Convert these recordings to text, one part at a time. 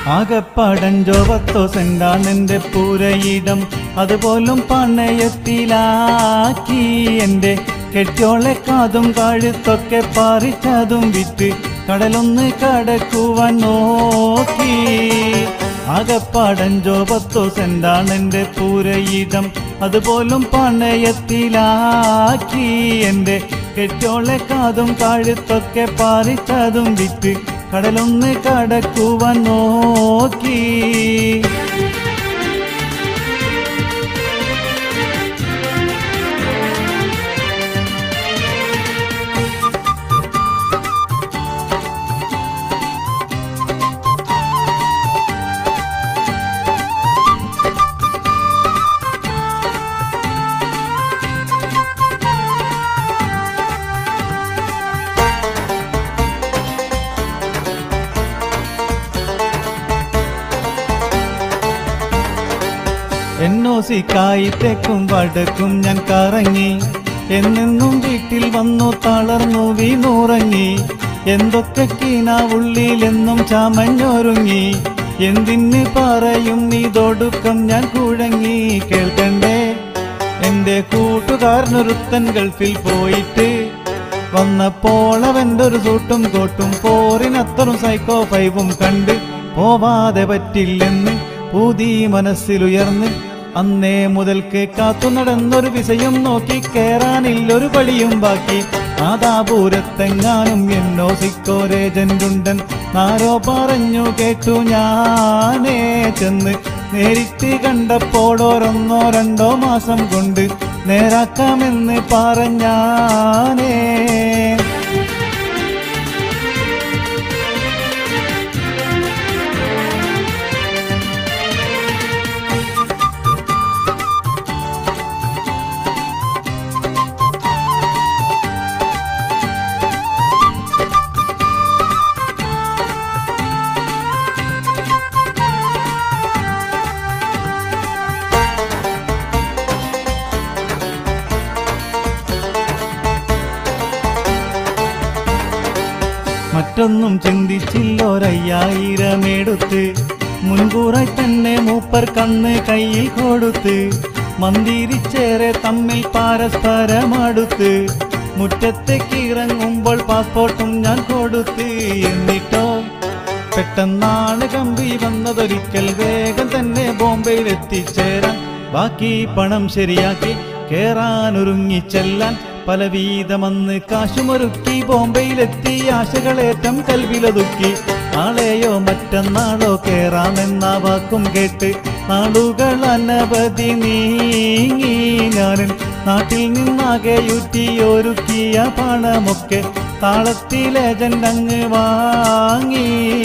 ആകെപ്പടഞ്ചോ പത്തോ സെന്റാണെന്റെ പൂരയിടം അതുപോലും പണയത്തിലാക്കി എന്റെ കെട്ടിയോളെ കാതും കഴുത്തൊക്കെ പറിച്ചതും വിറ്റ് കടലൊന്ന് കടക്കുവാൻ നോക്കി ആകെപ്പടഞ്ചോ പത്തോ സെന്റാണെന്റെ പൂരയിടം അതുപോലും പണയത്തിലാക്കി എന്റെ കെട്ടിയോളെ കാതും കഴുത്തൊക്കെ പറിച്ചതും വിറ്റ് കടലൊന്ന് കടക്കുവാൻ നോക്കി എന്നോസിക്കായി തെക്കും വടക്കും ഞാൻ കറങ്ങി എന്നെന്നും വീട്ടിൽ വന്നു തളർന്നു വീണുറങ്ങി എന്തൊക്കെ കീനാവുള്ളിലെന്നും ചമഞ്ഞൊരുങ്ങി എന്തിന് പറയും ഇതൊടുക്കം ഞാൻ കുഴങ്ങി കേൾക്കണ്ടേ എന്റെ കൂട്ടുകാരനൊരുത്തൻ ഗൾഫിൽ പോയിട്ട് വന്നപ്പോൾ അവൻ്റെ ഒരു സൂട്ടും കോട്ടും പോറിനത്തറും സൈക്കോ ഫൈവും കണ്ട് പോവാതെ പറ്റില്ലെന്ന് പൂതി മനസ്സിലുയർന്ന് അന്നേ മുതൽക്ക് കാത്തു നടന്നൊരു വിസയും നോക്കി കേറാനില്ലൊരു പടിയും ബാക്കി നാദാപൂരത്തെങ്ങാനും എന്നോ സിക്കോരേജന്റുണ്ടൻ ആരോ പറഞ്ഞു കേട്ടു ഞാനേ ചെന്ന് നേരിട്ട് കണ്ടപ്പോൾ ഓരോന്നോ രണ്ടോ മാസം കൊണ്ട് നേരാക്കാമെന്ന് പറഞ്ഞാനേ മറ്റൊന്നും ചിന്തിച്ചില്ലൊരയ്യായിരം എടുത്ത് മുൻകൂറായി തന്നെ മൂപ്പർ കണ്ണ് കയ്യിൽ കൊടുത്ത് മന്ദിരിച്ചേറെ തമ്മിൽ പരസ്പരമടുത്ത് മുറ്റത്തേക്ക് ഇറങ്ങുമ്പോൾ പാസ്പോർട്ടും ഞാൻ കൊടുത്ത് എന്നിട്ടോ പെട്ടെന്നാണ് കമ്പി വന്നതൊരിക്കൽ വേഗം തന്നെ ബോംബെയിൽ എത്തിച്ചേരാൻ ബാക്കി പണം ശരിയാക്കി കേറാനൊരുങ്ങിച്ചെല്ലാൻ പല വീതമന്ന് കാശുമൊരുക്കി ബോംബെയിലെത്തി ആശകളേറ്റം കൽവിലൊതുക്കി നാളെയോ മറ്റന്നാളോ കേറാമെന്ന വാക്കും കേട്ട് നാളുകൾ അനവധി നീങ്ങി ഞാനും നാട്ടിൽ നിന്നാകെ യുറ്റിയൊരുക്കിയ പണമൊക്കെ താളത്തിലെ ജണ്ടങ്ങ് വാങ്ങി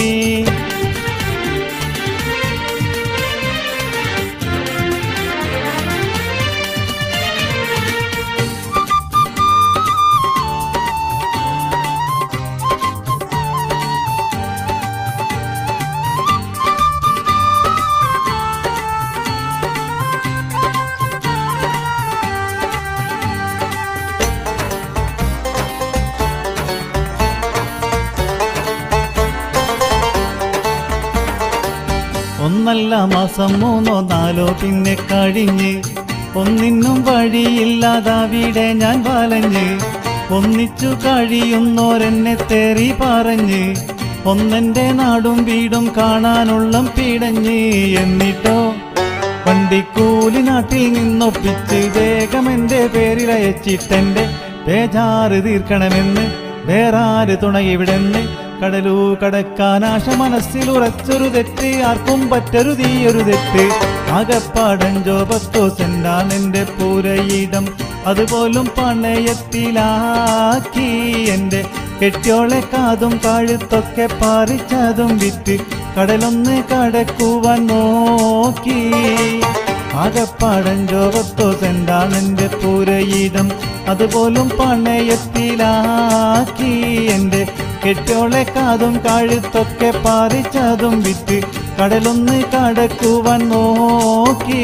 ഒന്നല്ല മാസം മൂന്നോ നാലോ പിന്നെ കഴിഞ്ഞ് ഒന്നിനും വഴിയില്ലാതാവിടെ ഞാൻ വലഞ്ഞ് ഒന്നിച്ചു കഴിയുന്നോരെന്നെ തേറി പറഞ്ഞ് ഒന്നെന്റെ നാടും വീടും കാണാനുള്ള പീടഞ്ഞ് എന്നിട്ടോ വണ്ടിക്കൂലി നാട്ടിൽ നിന്നൊപ്പിച്ച് വേഗം എന്റെ പേരിൽ അയച്ചിട്ടെന്റെ ബേജാറ് തീർക്കണമെന്ന് വേറാര് തുണയിവിടെന്ന് കടലു കടക്കാൻ ആശ മനസ്സിൽ ഉറച്ചൊരു തെറ്റ് ആർക്കും പറ്റരുതീയൊരു തെറ്റ് ആകപ്പാടഞ്ചോ പത്തോ സെന്റാണ് എന്റെ പൂരയിടം അതുപോലും പണയത്തിലാക്കി എന്റെ കെട്ടിയോളെ കാതും കഴുത്തൊക്കെ പറിച്ചതും വിറ്റ് കടലൊന്ന് കടക്കുവാൻ നോക്കി ആകപ്പാടഞ്ചോ പത്തോ സെന്റാണ് എന്റെ പൂരയിടം അതുപോലും പണയത്തിലാക്കി എന്റെ കെട്ടിയോളെ കാതും കഴുത്തൊക്കെ പറിച്ചതും വിറ്റ് കടലൊന്ന് കടക്കുവാൻ നോക്കി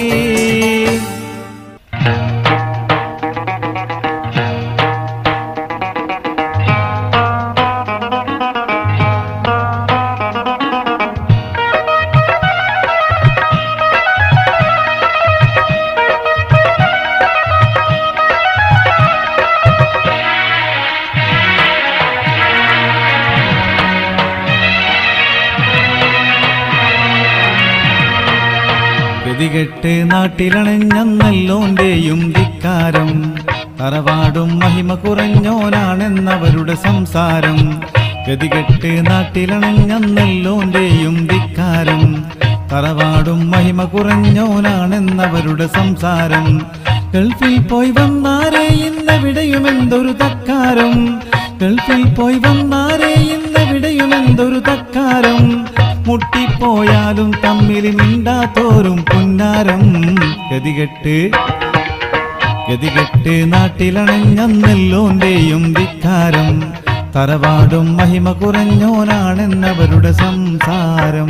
Thank ഗതികെട്ട് നാട്ടിലണഞ്ഞന്നല്ലോന്റെയും ധിക്കാരം തറവാടും മഹിമ കുറഞ്ഞോനാണെന്നവരുടെ സംസാരം ഗതികെട്ട് നാട്ടിലണഞ്ഞന്നല്ലോന്റെയും ധിക്കാരം തറവാടും മഹിമ കുറഞ്ഞോനാണെന്നവരുടെ സംസാരം ഗൾഫിൽ പോയി വന്നാരേ ഇന്നെവിടെയും എന്തൊരു തക്കാരം ഗൾഫിൽ പോയി വന്നാരേ ഇന്നെവിടെയും എന്തൊരു തക്കാരം മുട്ടിപ്പോയാലും തമ്മിൽ മിണ്ടാത്തോരും പുന്നാരം ഗതികെട്ട് ഗതികെട്ട് നാട്ടിലണഞ്ഞെല്ലോന്റെയും ധിക്കാരം തറവാടും മഹിമ കുറഞ്ഞോനാണെന്നവരുടെ സംസാരം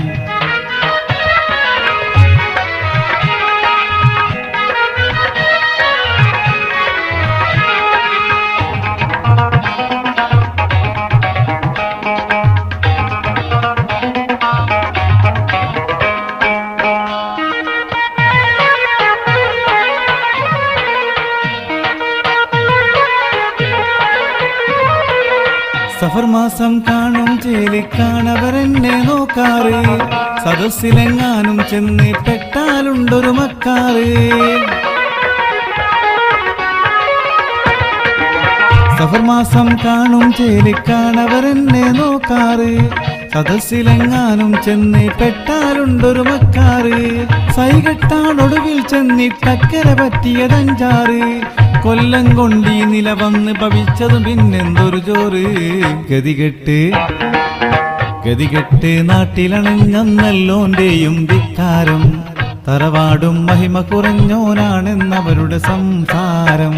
സഫർ മാസം കാണും ചേലിക്കാണവരെന്നെ നോക്കാറ് സദസ്സിലെങ്ങാനും ചെന്ന് പെട്ടാലുണ്ടൊരു മക്കാറ് സഫർ മാസം കാണും ചേലിക്കാണവരെന്നെ നോക്കാറ് സദസ്സിലെങ്ങാനും ചെന്ന് പെട്ടാലുണ്ടൊരു മക്കാറ് സൈകെട്ടാണൊടുവിൽ ചെന്നിട്ടക്കര പറ്റിയതഞ്ചാറ് കൊല്ലം കൊണ്ടീ നില വന്ന് ഭവിച്ചതും പിന്നെന്തൊരു ചോറ് ഗതികെട്ട് ഗതികെട്ട് നാട്ടിലണഞ്ഞന്നല്ലോന്റെയും ധിക്കാരം തറവാടും മഹിമ കുറഞ്ഞോനാണെന്നവരുടെ സംസാരം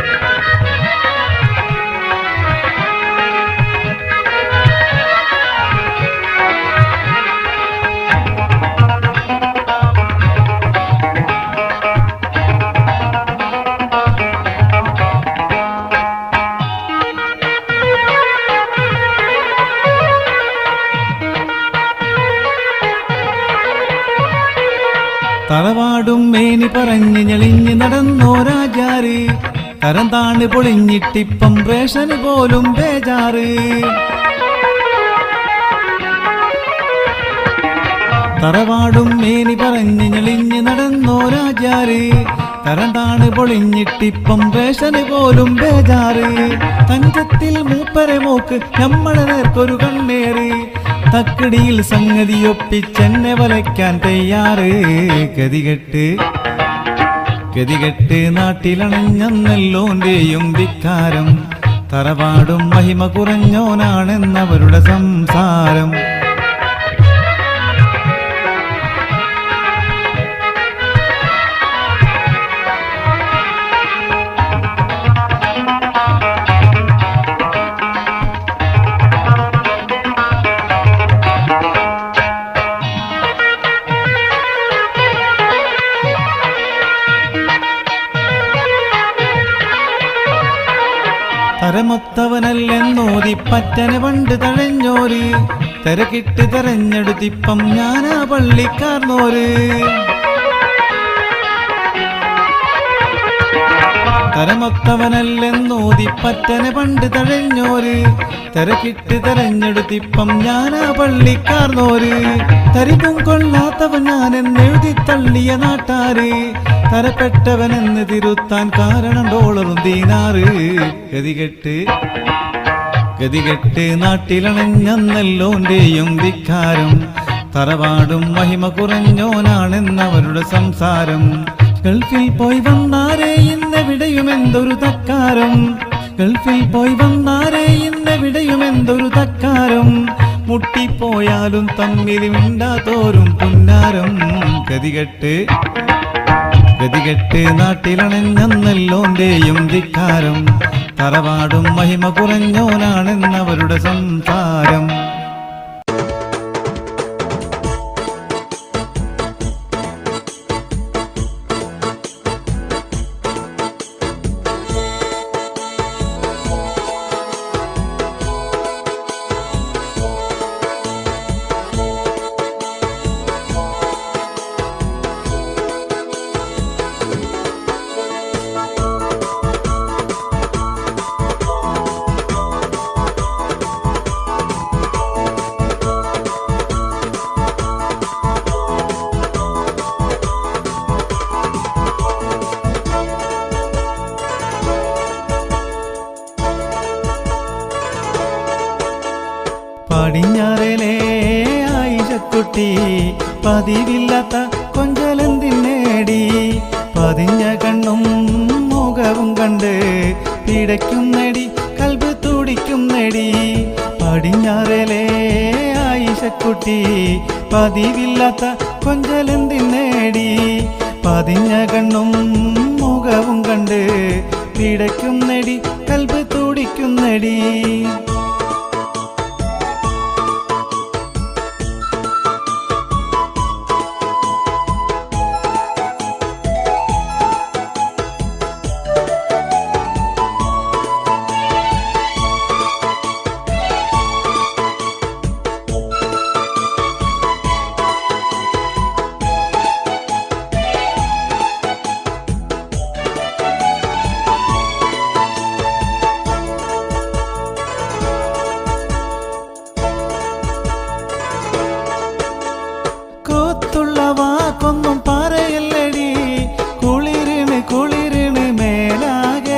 തറവാടും മേനി പറഞ്ഞ് ഞെളിഞ്ഞ് നടന്നോരാജാറ് തരം താണ് പൊളിഞ്ഞിട്ടിപ്പം റേഷന് പോലും ബേജാറ് തറവാടും മേനി പറഞ്ഞ് ഞെളിഞ്ഞ് നടന്നോരാജാറ് തരം താണ് പൊളിഞ്ഞിട്ടിപ്പം റേഷന് പോലും ബേജാറ് തഞ്ചത്തിൽ മൂപ്പരെ മോക്ക് നമ്മളെ നേർക്കൊരു കണ്ണേറ് തക്കടിയിൽ സംഗതിയൊപ്പിച്ചെന്നെ വലയ്ക്കാൻ തയ്യാറ് ഗതികെട്ട് ഗതികെട്ട് നാട്ടിലണഞ്ഞെല്ലോന്റെയും ധിക്കാരം തറവാടും മഹിമ കുറഞ്ഞോനാണെന്നവരുടെ സംസാരം തരമൊത്തവനല്ലെന്നോതി പറ്റനെ പണ്ട് തഴഞ്ഞോര് തിരക്കിട്ട് തെരഞ്ഞെടുത്തിപ്പം ഞാനാ പള്ളിക്കാർന്നോര് തരമൊത്തവനല്ലെന്നോതി പറ്റനെ പണ്ട് തഴഞ്ഞോര് തിരക്കിട്ട് തെരഞ്ഞെടുത്തിപ്പം ഞാനാ പള്ളിക്കാർന്നോര് തരിപ്പും കൊള്ളാത്തവൻ ഞാനെന്നെഴുതി തള്ളിയ നാട്ടാര് തരപ്പെട്ടവനെന്ന് തിരുത്താൻ കാരണം ഡോളറും ദീനാറ് ഗതികെട്ട് ഗതികെട്ട് നാട്ടിലണഞ്ഞെല്ലോന്റെയും ധിക്കാരം തറവാടും മഹിമ കുറഞ്ഞോനാണെന്നവരുടെ സംസാരം ഗൾഫിൽ പോയി വന്നാരേ ഇന്നെവിടെയും എന്തൊരു തക്കാരം ഗൾഫിൽ പോയി വന്നാരേ ഇന്നെവിടെയും എന്തൊരു തക്കാരം മുട്ടിപ്പോയാലും തമ്മിൽ മിണ്ടാത്തോരും പുന്നാരം ഗതികെട്ട് ഗതികെട്ട് നാട്ടിലണഞ്ഞെല്ലോന്റെയും ധിക്കാരം തറവാടും മഹിമ കുറഞ്ഞോനാണെന്നവരുടെ സംസാരം ആയിഷക്കുട്ടി പതിവില്ലാത്ത കൊഞ്ചലെന്തിനേടി പതിഞ്ഞ കണ്ണും മുഖവും കണ്ട് പിടയ്ക്കുന്നടി കൽബ് തുടിക്കുന്നടി പടിഞ്ഞാറലേ ആയിഷക്കുട്ടി പതിവില്ലാത്ത കൊഞ്ചലെന്തിനേടി പതിഞ്ഞ കണ്ണും മുഖവും കണ്ട് പിടയ്ക്കുന്നടി കൽബ് തുടിക്കുന്നടി കോത്തുള്ള വാക്കൊന്നും പറയല്ലടി കുളിരിണ് കുളിരിണ് മേലാകെ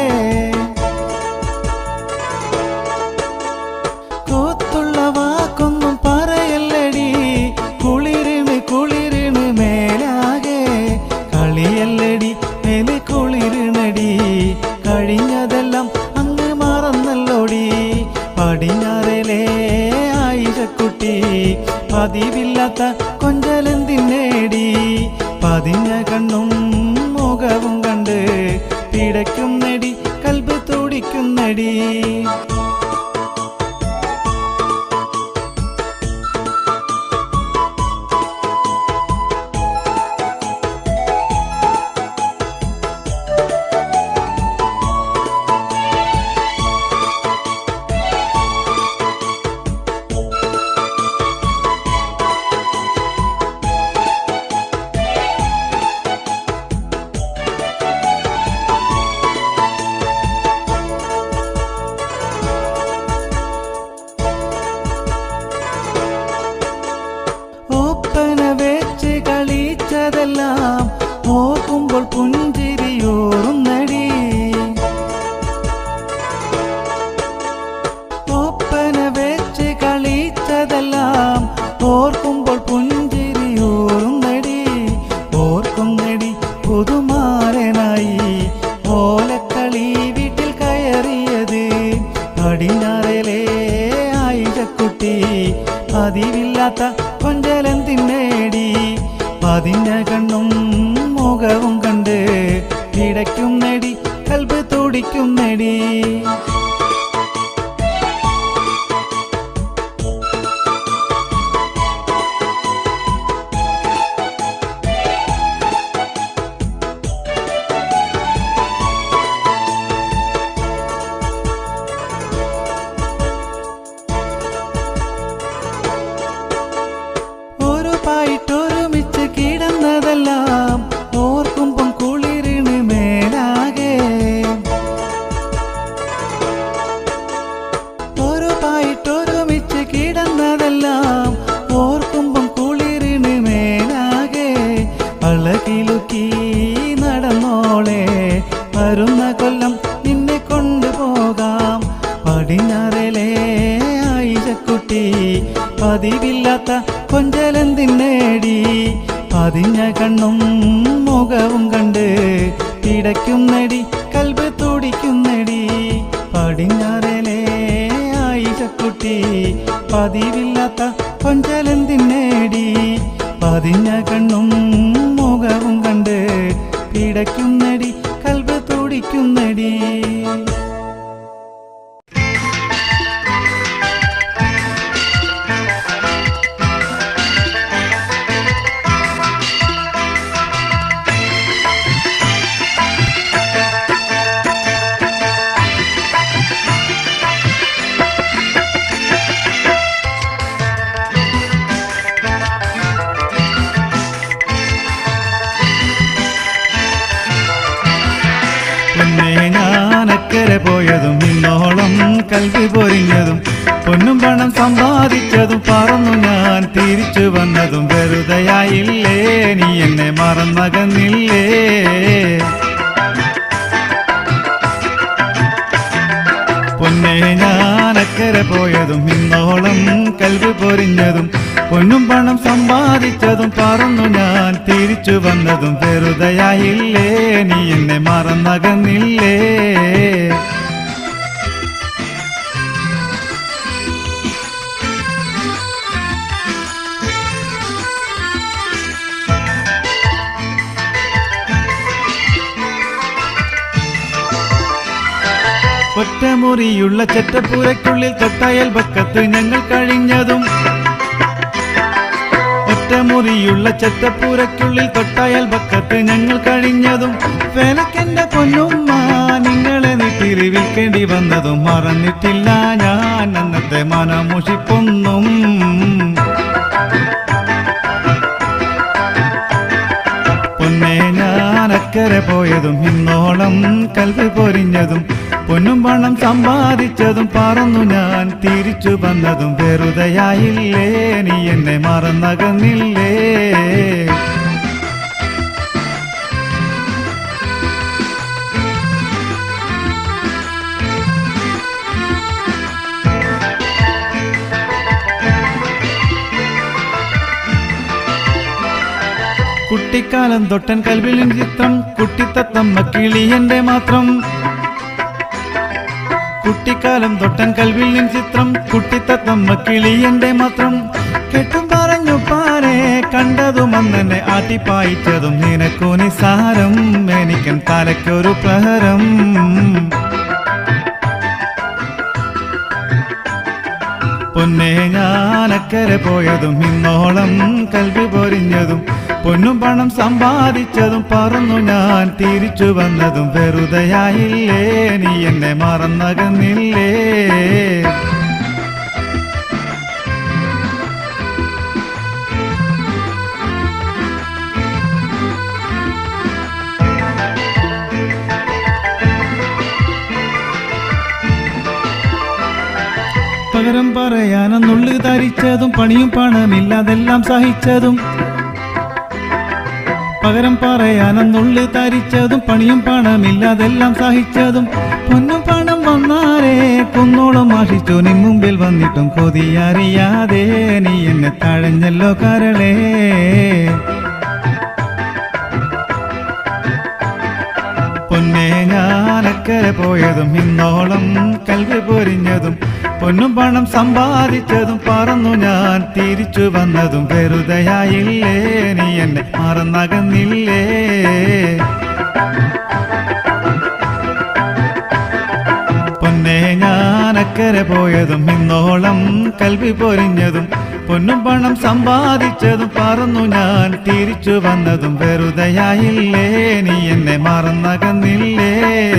കോത്തുള്ള വാക്കൊന്നും പറയല്ലടി കുളിരിണ് കുളിരിണ് മേലാകെ കളിയല്ലടി മേലെ കുളിരിണടി കഴിഞ്ഞതെല്ലാം അങ്ങ് മറന്നല്ലോടി പടിഞ്ഞാറലേ ആയിരക്കുട്ടി പതിവില്ലാത്ത കൊഞ്ചലെന്തിനേടി പതിഞ്ഞ കണ്ണും മുഖവും കണ്ട് പിടയ്ക്കുന്നടി കൽബ് തുടിക്കുന്നടി ഒപ്പന വെച്ച് കളിച്ചതെല്ലാം ഓർക്കുമ്പോൾ പുഞ്ചിരിയോറുന്നടി ഒപ്പന വെച്ച് കളിച്ചതെല്ലാം ഓർക്കുമ്പോൾ പുഞ്ചിരിയോറുന്നടി ഓർക്കുന്നടി പുതുമാരനായി ഓലക്കളി വീട്ടിൽ കയറിയത് പടിഞ്ഞാറലേ ആയിരക്കുട്ടി പതിവില്ലാത്ത കൊഞ്ചലെന്തിനേടി പതിഞ്ഞ കണ്ണും മുഖവും കണ്ട് പിടയ്ക്കുന്നടി കൽബ് തുടിക്കുന്നടി ഒരു പായിട്ടൊരുമിച്ച് കിടന്നതെല്ലാം ഓർക്കുമ്പം കുളിരിണ് മേലാകെ ഒരു പായിട്ടൊരുമിച്ച് കിടന്നതെല്ലാം ഓർക്കുമ്പം കുളിരിണ് മേലാകെ അളകിലുക്കി നടന്നോളെ വരുന്ന കൊല്ലം നിന്നെ കൊണ്ടുപോകാം പടിഞ്ഞാറലേ ആയിരക്കുട്ടി പതിവില്ലാത്ത കൊഞ്ചലെന്തിനേടി പതിഞ്ഞ കണ്ണും മുഖവും കണ്ട് പിടയ്ക്കുന്നടി കൽബ് തുടിക്കുന്നടി പടിഞ്ഞാറലേ ആയിരക്കുട്ടി പതിവില്ലാത്ത കൊഞ്ചലെന്തിനേടി പതിഞ്ഞ കണ്ണും മുഖവും കണ്ട് പിടയ്ക്കുന്നടി കൽബ് തുടിക്കുന്നടി പിന്നെ ഞാനക്കരെ പോയതും ഇന്നോളം കൽവി പൊരിഞ്ഞതും പൊന്നും പണം സമ്പാദിച്ചതും പറന്നു ഞാൻ തിരിച്ചു വന്നതും വെറുതെയായില്ലേ നീ എന്നെ മറന്നകന്നില്ലേ പൊന്നെ ഞാനക്കരെ പോയതും ഇന്നോ ഇന്നോളം കൽവ് പൊരിഞ്ഞതും പൊന്നും പണം സമ്പാദിച്ചതും പറന്നു ഞാൻ തിരിച്ചു വന്നതും വെറുതെയായില്ലേ നീ എന്നെ മറന്നകന്നില്ലേ ഒറ്റമുറിയുള്ള ചെറ്റപ്പൂരയ്ക്കുള്ളിൽ തൊട്ടയൽ പക്കത്ത് ഞങ്ങൾ കഴിഞ്ഞതും ഒറ്റമുറിയുള്ള ചെറ്റപ്പൂരയ്ക്കുള്ളിൽ തൊട്ടയൽ പക്കത്ത് ഞങ്ങൾ കഴിഞ്ഞതും വേലക്കെന്റെ പൊന്നുമ്മ നിങ്ങളെ നീട്ടിരി വിൽക്കേണ്ടി വന്നതും മറന്നിട്ടില്ല ഞാൻ അന്നത്തെ മനമുഷിപ്പൊന്നും പൊന്നെ ഞാൻ അക്കരെ പോയതും ഇന്നോളം കൽവ് പൊരിഞ്ഞതും പൊന്നും പണം സമ്പാദിച്ചതും പറന്നു ഞാൻ തിരിച്ചു വന്നതും വെറുതെയായില്ലേ നീ എന്നെ മറന്നകന്നില്ലേ കുട്ടിക്കാലം തൊട്ടൻ കൽവിലിൻ ചിത്രം കുട്ടിത്തത്തമ്മ കിളിയന്റെ മാത്രം കുട്ടിക്കാലം തൊട്ടൻ കൽവിൽ നിൻ ചിത്രം കുട്ടിത്തത്തമ്മ കിളിയന്റെ മാത്രം കെട്ടും പറഞ്ഞു പാരെ കണ്ടതും അന്നെ ആട്ടിപ്പായിച്ചതും നിനക്കു നിസാരം എനിക്കൻ തലയ്ക്കൊരു പ്രഹരം പൊന്നെ ഞാനക്കരെ പോയതും ഇന്നോളം കൽവി പൊരിഞ്ഞതും പൊന്നും പണം സമ്പാദിച്ചതും പറന്നു ഞാൻ തിരിച്ചു വന്നതും വെറുതെയായില്ലേ നീ എന്നെ മറന്നകന്നില്ലേ പകരം പറയാനെന്നുള്ളു ധരിച്ചതും പണിയും പണമില്ലാതെല്ലാം സഹിച്ചതും പകരം പറയാനെന്നുള്ളു ധരിച്ചതും പണിയും പണമില്ലാതെല്ലാം സഹിച്ചതും പൊന്നും പണം വന്നാരേ കുന്നോളം ആശിച്ചു നിൻ മുമ്പിൽ വന്നിട്ടും കൊതിയറിയാതെ നീ എന്നെ തഴഞ്ഞല്ലോ കരളേ പൊന്നെ ഞാനക്കരെ പോയതും ഇന്നോളം കൽവി പൊരിഞ്ഞതും പൊന്നും പണം സമ്പാദിച്ചതും പറന്നു ഞാൻ തിരിച്ചു വന്നതും വെറുതെയായില്ലേ നീ എന്നെ മറന്നകന്നില്ലേ പൊന്നെ ഞാനക്കരെ പോയതും ഇന്നോളം കൽവി പൊരിഞ്ഞതും പൊന്നും പണം സമ്പാദിച്ചതും പറന്നു ഞാൻ തിരിച്ചു വന്നതും വെറുതെയായില്ലേ നീ എന്നെ മറന്നകന്നില്ലേ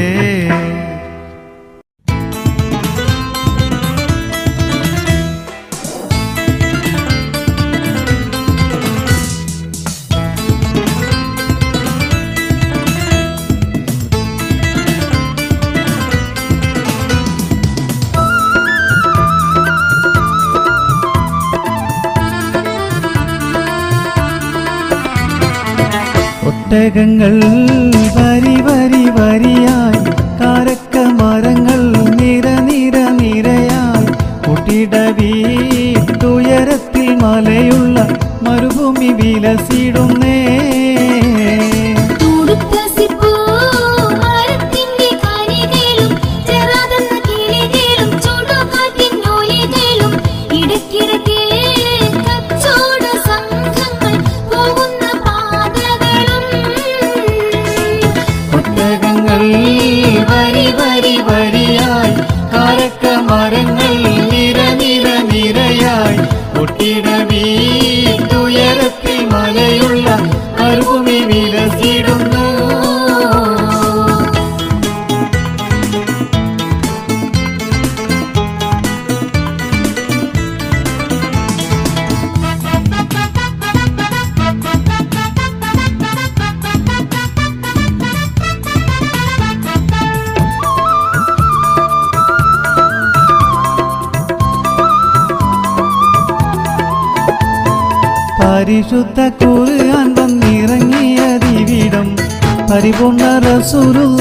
ഒട്ടകങ്ങൾ വരി വരി വരിയായി കാരക്ക മരങ്ങൾ നിര നിര നിരയായി കുട്ടിട വീട്ടുയരത്തിൽ മലയുള്ള മരുഭൂമി വിലസിടുന്നേ തുടുത്ത സിപ്പോ മരത്തിന്റെ കനികളും ചെറാതെന്ന കിളികളും ചുടുകാറ്റിൻ ഒലികളും ഇടയ്ക്കിടയ്ക്ക് കച്ചോട സംഘങ്ങൾ പോകുന്ന പാതകളും ഒട്ടകങ്ങൾ വരി വരി വരിയായി കാരക്ക മരങ്ങൾ നിര നിര നിരയായി ഒട്ടിട വീട്ടുയരത്തിൽ മലയുള്ള മരുഭൂമി വിലസിടുന്നു പരിശുദ്ധ ഖുർആൻ വന്നിറങ്ങിയ ദിവിടം പരിപൂർണ റസൂലുള്ള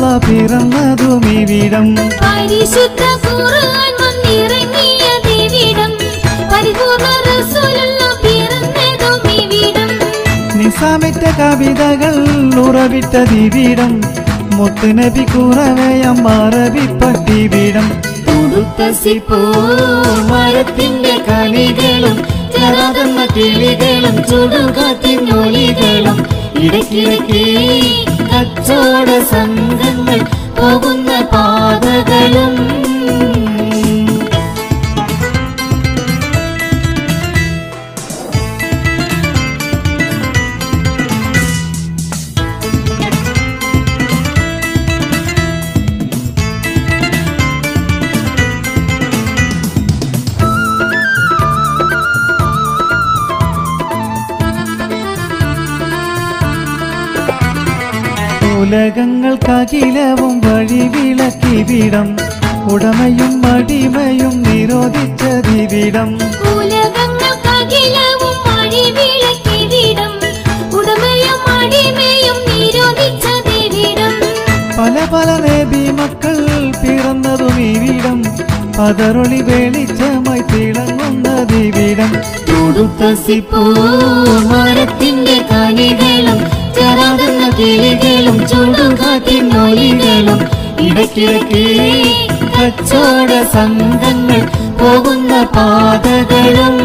പിറന്നതും ഇവിടം പരിശുദ്ധ ഖുർആൻ വന്നിറങ്ങിയ ദേവിടം ഈസാമിറ്റ കവിതകൾ ഉറവിട്ട ദിവിടം മുത്തുനബി കുറവയം മറവിപ്പട്ടി വീടം ഉടുത്തസിപ്പോ മരത്തിന്റെ കണികളും ചെറാതെന്ന കിളികളും ചുടുകാത്തിനൊലികളും ഇടയ്ക്കിടയ്ക്ക് കച്ചോട സംഘങ്ങൾ പോകുന്ന പാതകളും ഉലകങ്ങൾക്കകിലവും വഴി വിളക്കി വിടം ഉടമയും അടിമയും നിരോധിച്ച ദിവിടം ഉലകങ്ങൾക്കകിലവും വഴിവിളക്കിവിടം ഉടമയും അടിമയും നിരോധിച്ചതിവിടം പല പല നബി മക്കൾ പിറന്നതും ഇവിടം പതറൊളി വെളിച്ചമായി തിളങ്ങുന്ന ദിവിടം തുടുത്തസിപ്പോ മരത്തിന്റെ കണികളും ചെറാകുന്ന കിളികളും ചുടുകാത്തിനൊലികളും ഇടയ്ക്കിടയ്ക്ക് കച്ചോട സംഘങ്ങൾ പോകുന്ന പാതകളും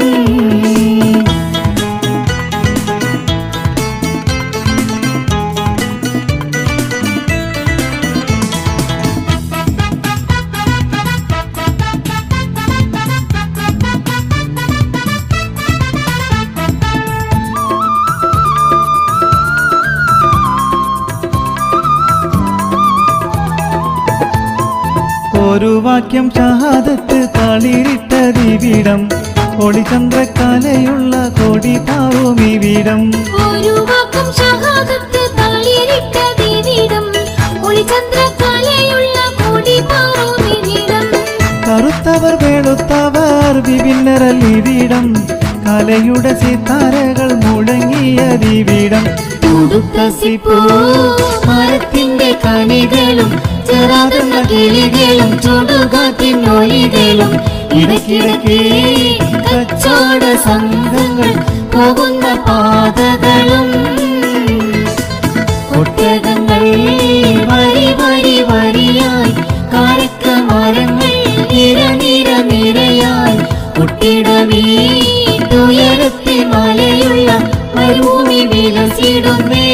ഒരു വാക്യം ഷഹാദത്ത് തളിരിട്ട ദിവിടം ഒളിചന്ദ്രക്കലയുള്ള കൊടി പാവും ഇവിടം ഒരു വാക്കും ഷഹാദത്ത് തളിരിട്ട ദിവിടം ഒളിചന്ദ്രകലയുള്ള കൊടി പാറുമിവിടം കറുത്തവർ വെളുത്തവർ വിഭിന്നരൽ ഇവിടം കലയുടെ സിത്താരകൾ മുഴങ്ങിയ ദിവിടം തുടുത്തസിപ്പോ മരത്തിന്റെ കണികളും ചെറാകുന്ന കിളികളും ചുടുകാത്തിനൊലികളും ഇടയ്ക്കിടയ്ക്ക് കച്ചോട സംഘങ്ങൾ പോകുന്ന പാതകളും ഒട്ടകങ്ങൾ വരി വരി വരിയായി കാരക്ക മരങ്ങൾ നിര നിര നിരയായി ഒട്ടിട വീട്ടുയരത്തിൽ മലയുള്ള മരുഭൂമി വിലസിടുന്നേ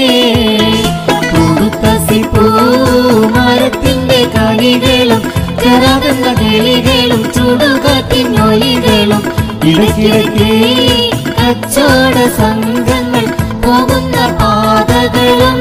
കൊടുത്തസിപ്പൂ മരത്തിന്റെ കണികളും ചെറാകുന്ന കിളികളും ചുടുകാത്തിനൊലികളും ഇടയ്ക്കിടയ്ക്ക് കച്ചോട സംഘങ്ങൾ പോകുന്ന പാതകളും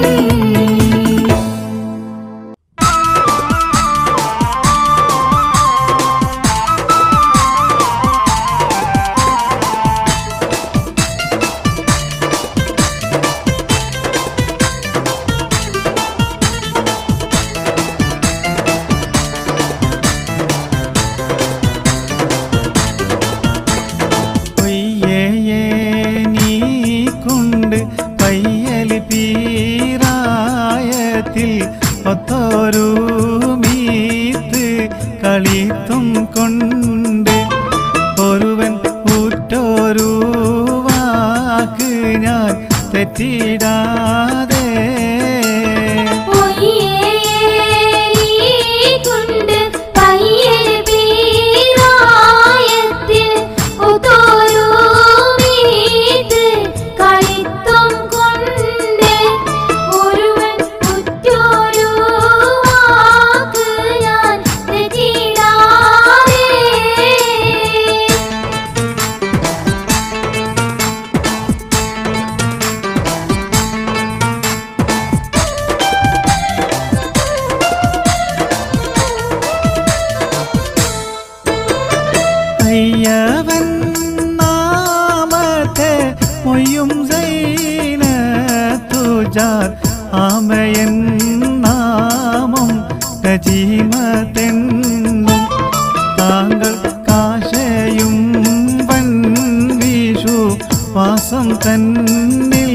പൊയ്യേ നീ കൊണ്ട് പയ്യൽ പീരായത്തിൽ ഒത്തോരു മീത്ത് കളിത്തും കൊണ്ട് ഒരുവൻ ഊറ്റോരു വാക്ക് ഞാൻ തെറ്റിടാതെ കൊണ്ട് പയ്യൽ പീരായത്തിൽ ഒത്തോരു മീത്ത് കളിത്തും കൊണ്ട് ഒരുവൻ ഉറ്റോരു വാക്ക് ഞാൻ തെറ്റിടാതെ അയ്യവൻ നാമത്തെ മൊയ്യും സൈന തുജാർ ആമയൻ നാമം കജീമത്തെന്നും താങ്കൾ കാശയും വൻ വീഷു വാസം തന്നിൽ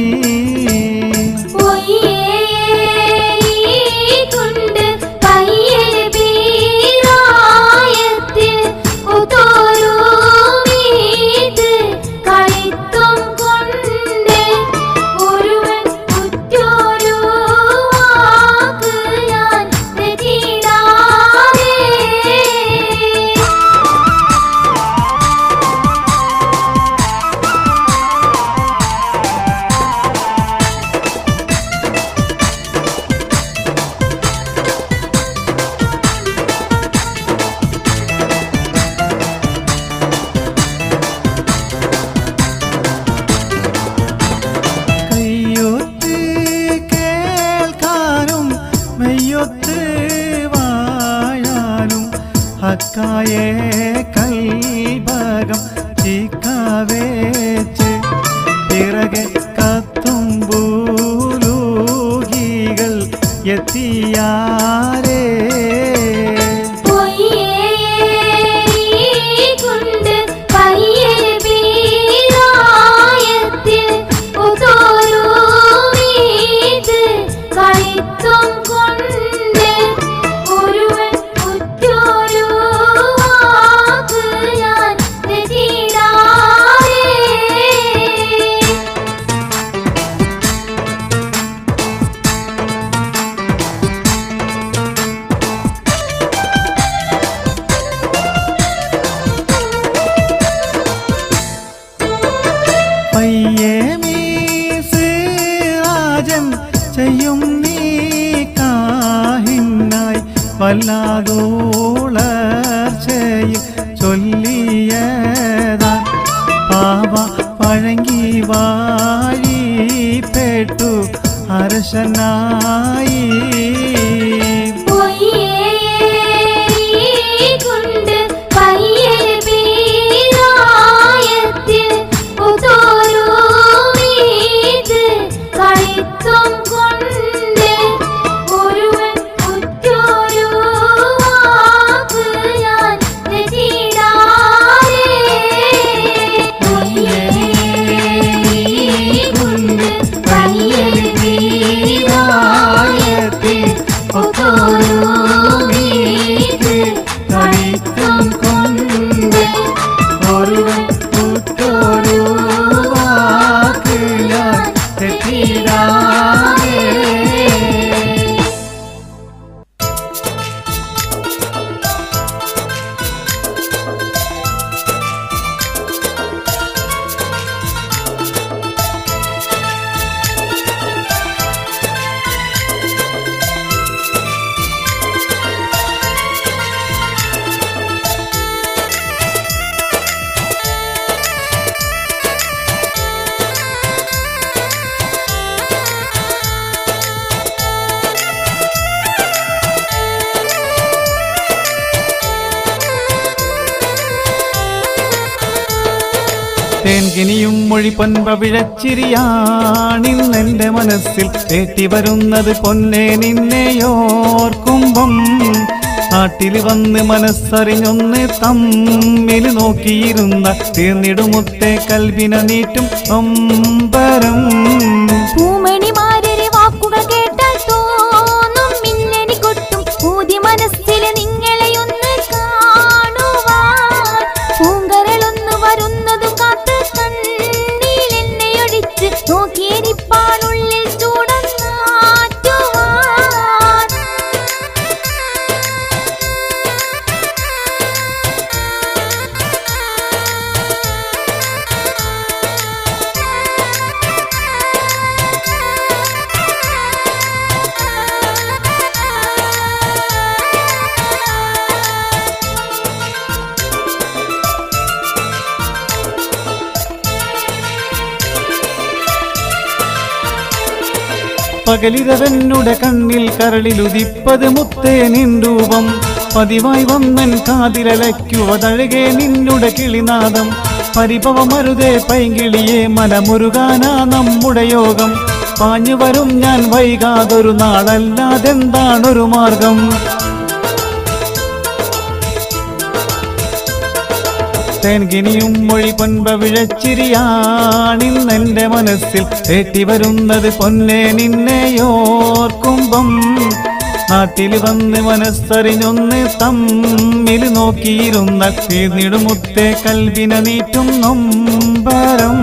കൊണ്ട് പയ്യൽ പീരായത്തിൽ ഒത്തോരു മീത്ത് കളിത്തും കൊണ്ട് ഹക്കായെ കൽഭകം ചീക്കാവേച്ച് പിറകെ കത്തുമ്പൂലൂഹികൾ എത്തിയാരേ പൊയ്യേറിക്കൊണ്ട് പയ്യൽബീരായത്തിൽ ഒതോരുമീത് കളിത്തും കൊണ്ട് ഒരുവൻ ഉറ്റൊരു വാക്ക് ഞാൻ രചിടാറേ പയ്യേ മീസ് രാജൻ ചെയ്യും നീ കാഹിന്നായി വല്ലാതോളർച്ചയിൽ ചൊല്ലിയതാ പാവ പഴങ്ങി വാഴിപ്പെട്ടു അരശനായി പൊയ്യേറിക്കൊണ്ട് പയ്യൽബീരായത്തിൽ ഒതോരുമീത് കളിത്തും കൊണ്ട് ഒരുവൻ ഉറ്റൊരു വാക്ക് ഞാൻ രചിടാറേ പൊയ്യേറിക്കൊണ്ട് പയ്യൽബീരായത്തിൽ ഒതോരുമീത് കളിത്തും കൊണ്ട് ഒരുവൻ കൂട്ടൊരു വാക്ക് ഞാൻ തെറ്റിടാതെ തേൻകിനിയും മൊഴി പൊൻപ വിഴച്ചിരിയാണിന്നെന്റെ മനസ്സിൽ തേട്ടി വരുന്നത് പൊന്നെ നിന്നെയോർക്കുമ്പം നാട്ടിൽ വന്ന് മനസ്സറിഞ്ഞൊന്ന് തമ്മിൽ നോക്കിയിരുന്ന തീർന്നിടുമുത്തെ കൽവിന നീറ്റും നൊമ്പരം പൂമണിമാരുടെ വാക്കുകൾ കേട്ടാൽ തോന്നും മിന്നണി കൊട്ടും ഊതി മനസ്സിലെ നിങ്ങളെയൊന്ന് കാണുവാൻ പൂങ്കരളൊന്ന് വരുന്നതും കാത്ത് കണ്ണിൽ എണ്ണയൊഴിച്ച് നോക്കിയിരിപ്പാനുള്ളിൽ ചൂടന്നാറ്റുവാൻ പകലിരവനുടെ കണ്ണിൽ കരളിലുദിപ്പത് മുത്തേ നിൻരൂപം പതിവായി വന്നൻ കാതിലലയ്ക്കുവതഴകെ നിന്നുടെ കിളിനാദം പരിഭവമരുതേ പൈങ്കിളിയെ മനമുരുകാനാ നമ്മുടെ യോഗം പാഞ്ഞു വരും ഞാൻ വൈകാതൊരു നാളല്ലാതെന്താണൊരു മാർഗം തേൻകിനിയും മൊഴി പൊൻപ വിഴച്ചിരിയാണിന്നെന്റെ മനസ്സിൽ തേറ്റി വരുന്നത് പൊന്നെ നിന്നെയോർക്കുമ്പം നാട്ടിൽ വന്ന് മനസ്സറിഞ്ഞൊന്ന് തമ്മിൽ നോക്കിയിരുന്ന തീർന്നിടുമുത്തെ കൽവിന നീറ്റും നൊമ്പരം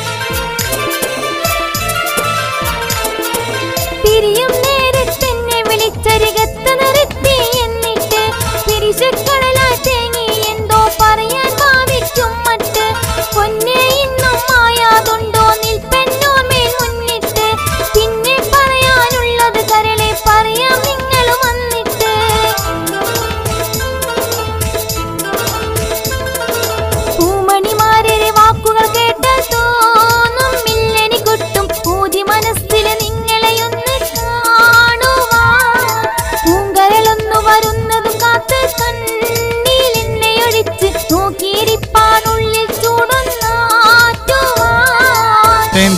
പിരിയും നേരത്തെന്നെ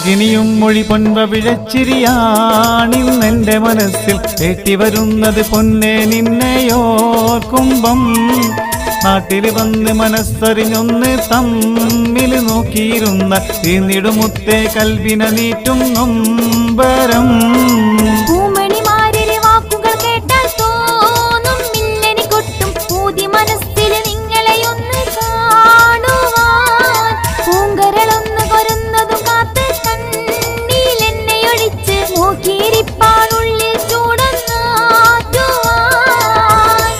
ഇനിയും മൊഴി പൊൻപ വിഴച്ചിരിയാണിന്നെന്റെ മനസ്സിൽ തേട്ടി വരുന്നത് പൊന്നെ നിന്നെയോർക്കുമ്പം നാട്ടിൽ വന്ന് മനസ്സറിഞ്ഞൊന്ന് തമ്മിൽ നോക്കിയിരുന്ന തീർന്നിടുമുത്തേ കൽവിന നീറ്റും നൊമ്പരം പൂമണിമാരിലെ വാക്കുകൾ കേട്ടാൽ തോന്നും മിന്നനി കൊട്ടും പൂതി മനസ്സിൽ നിങ്ങളെയൊന്ന് കാണുവാൻ പൂങ്കരളൊന്ന് കൊരുന്നതും കാത്ത് കണ്ണിൽ എന്നെ ഒഴിച്ച് നോക്കിയിരിപ്പാനുള്ളിൽ ചൂടന്നാറ്റുവാൻ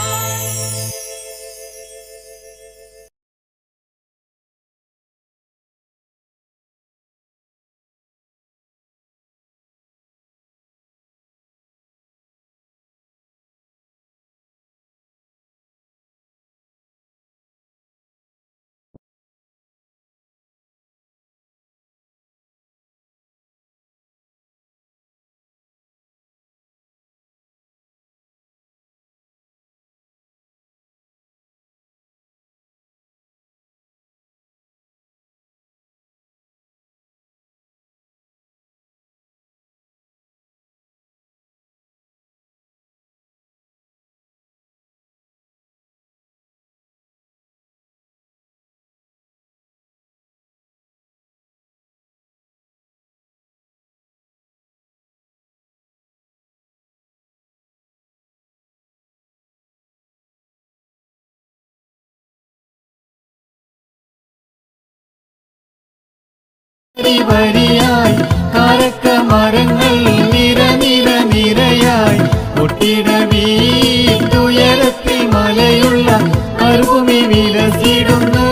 വരിയായി കാരക്ക മരങ്ങൾ നിര നിര നിരയായി ഒട്ടിട വീട്ടുയരത്തിൽ മലയുള്ള മരുഭൂമി വിലസിടുന്നു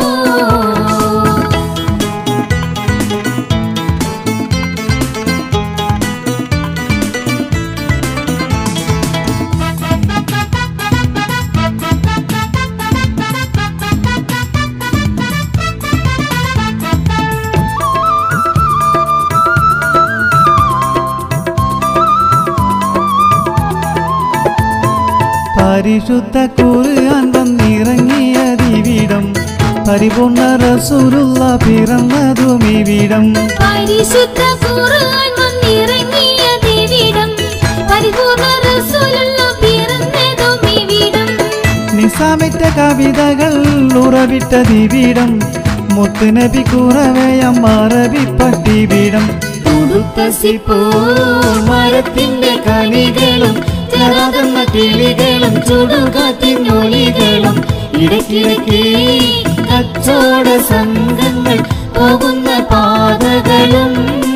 പരിശുദ്ധ ഖുർആൻ വന്നിറങ്ങിയ ദിവിടം പരിപൂർണ റസൂലുള്ള പിറന്നതും ഇവിടം പരിശുദ്ധ ഖുർആൻ വന്നിറങ്ങിയ ദേവിടം പരിപൂർണ റസൂലുള്ള പിറന്നതും ഇവിടം നിസാമിറ്റ കവിതകൾ ഉറവിട്ട ദിവിടം മുത്തുനബി കുറവയം അറബി പട്ടിവിടം തുടുത്തസിപ്പോ മരത്തിന്റെ കണികളും ചെറാതെന്ന കിളികളും ചുടുകാറ്റിനൊലികളും ഇടയ്ക്കിടയ്ക്ക് കച്ചോട സംഘങ്ങൾ പോകുന്ന പാതകളും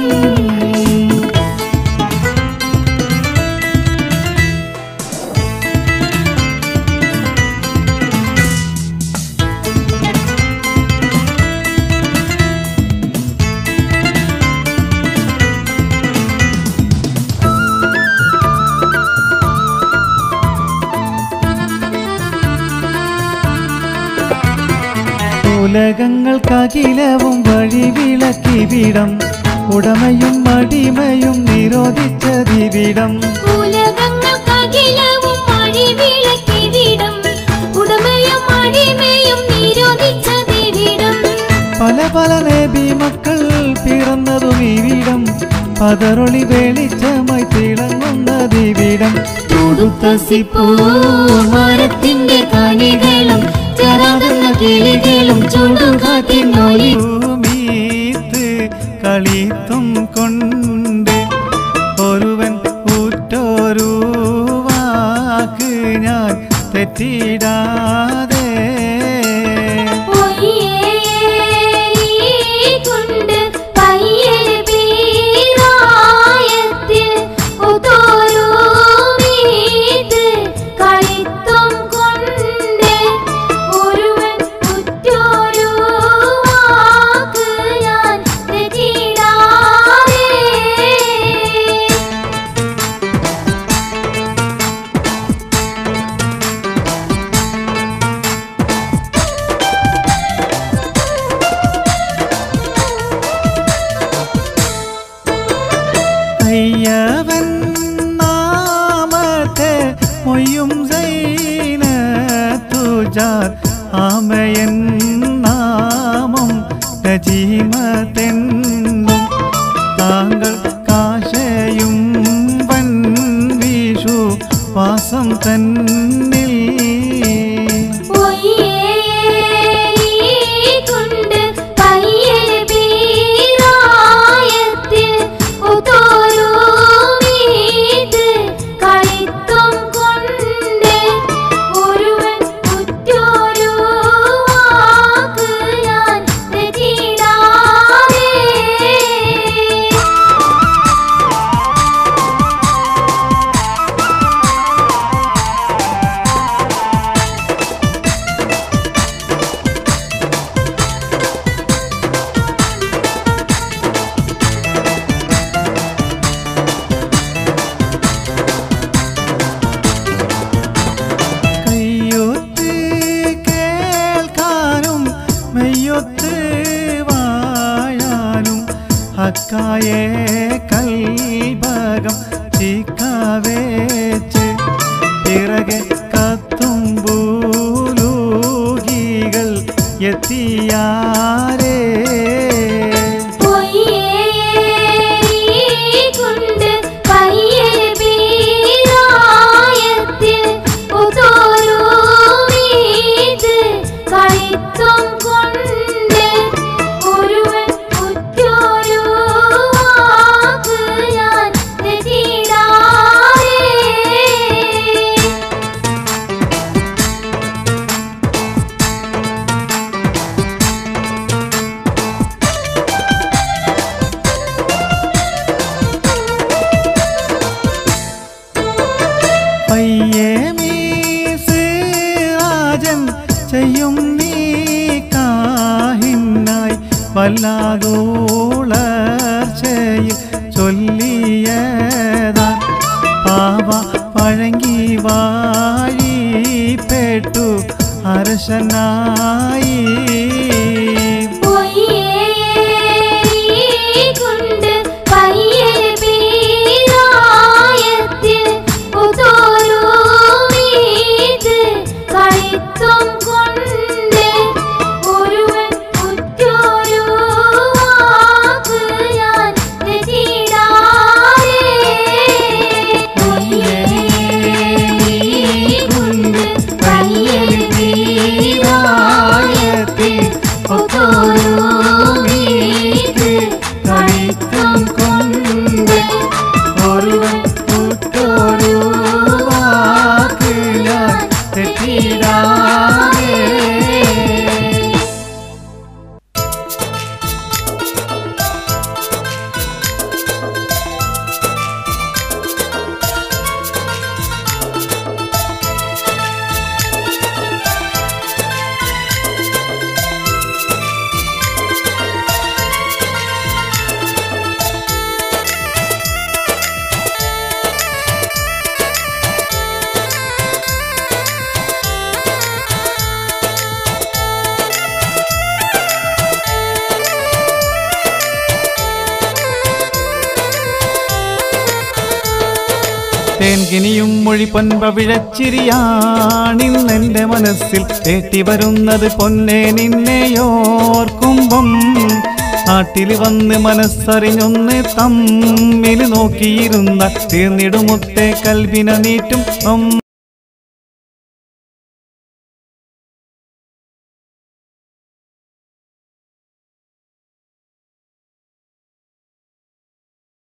ഉലകങ്ങൾക്കകിലവും വഴി വിളക്കിവിടം ഉടമയും അടിമയും നിരോധിച്ചതിവിടം ഉലകങ്ങൾക്കകിലവും വഴിവിളക്കിവിടം ഉടമയും അടിമയും നിരോധിച്ചതിവിടം പല പല നബി മക്കൾ പിറന്നതും ഇവിടം പതറൊളി വെളിച്ചമായി തിളങ്ങുന്നതിവിടം തുടുത്തസിപ്പൂ മരത്തിന്റെ കണികളും ചെറാടുന്ന കിളികളും ചുടുകാറ്റിനൊലി ഭൂമീത്ത് കളിത്തും കൊണ്ട് ഒരുവൻ ഊറ്റോരു വാക്ക് ഞാൻ തെറ്റിടാതെ കൊണ്ട് പയ്യൽ പീറായത്തിൽ ഒത്തോരുമീത് കളിത്തും കൊണ്ട് ഒരുവൻ ഉറ്റൊരു വാക്ക് ഞാൻ തെറ്റിടാതെ അയ്യവൻ നാമത്തെ മൊയ്യും സൈന തുജാർ ആമയൻ നാമം രജീമതെന്നും മക്കായെ കൽഭകം ചിക്കവേച്ച് പിറകെ കത്തുമ്പൂലൂഹികൾ എത്തിയാരേ പൊയ്യേറിക്കൊണ്ട് പയ്യൽ പീരായത്തിൽ ഒതോരുമീത് കളിത്തും കൊണ്ട് ഒരുവൻ ഉറ്റൊരു വാക്ക് ഞാൻ തെറ്റിടാറേ പയ്യെ മീസ് രാജൻ ചെയ്യും നീ കാഹിന്നായി വല്ലാതോളർച്ചയിൽ ചൊല്ലിയതാ പാവ പഴങ്ങി വാഴിപ്പെട്ടു അരശനായി പൊയ്യേറിക്കൊണ്ട് പയ്യൽ പീരായത്തിൽ ഒതോരുമീത് കളിത്തും കൊണ്ട് ഒരുവൻ ഉറ്റൊരു വാക്ക് ഞാൻ തെറ്റിടാറേ പൊയ്യേറിക്കൊണ്ട് പയ്യൽ പീരായത്തിൽ ഒതോരുമീത് കളിത്തും കൊണ്ട് ഒരുവൻ കൂട്ടൊരു വാക്ക് ഞാൻ തെറ്റിടാതെ തേൻകിനിയും മൊഴി പൊൻപ വിഴച്ചിരിയാണിന്നെന്റെ മനസ്സിൽ തേട്ടി വരുന്നത് പൊന്നെ നിന്നെയോർക്കുമ്പം നാട്ടിൽ വന്ന് മനസ്സറിഞ്ഞൊന്ന് തമ്മിൽ നോക്കിയിരുന്ന തീർന്നിടുമുത്തെ കൽവിന നീറ്റും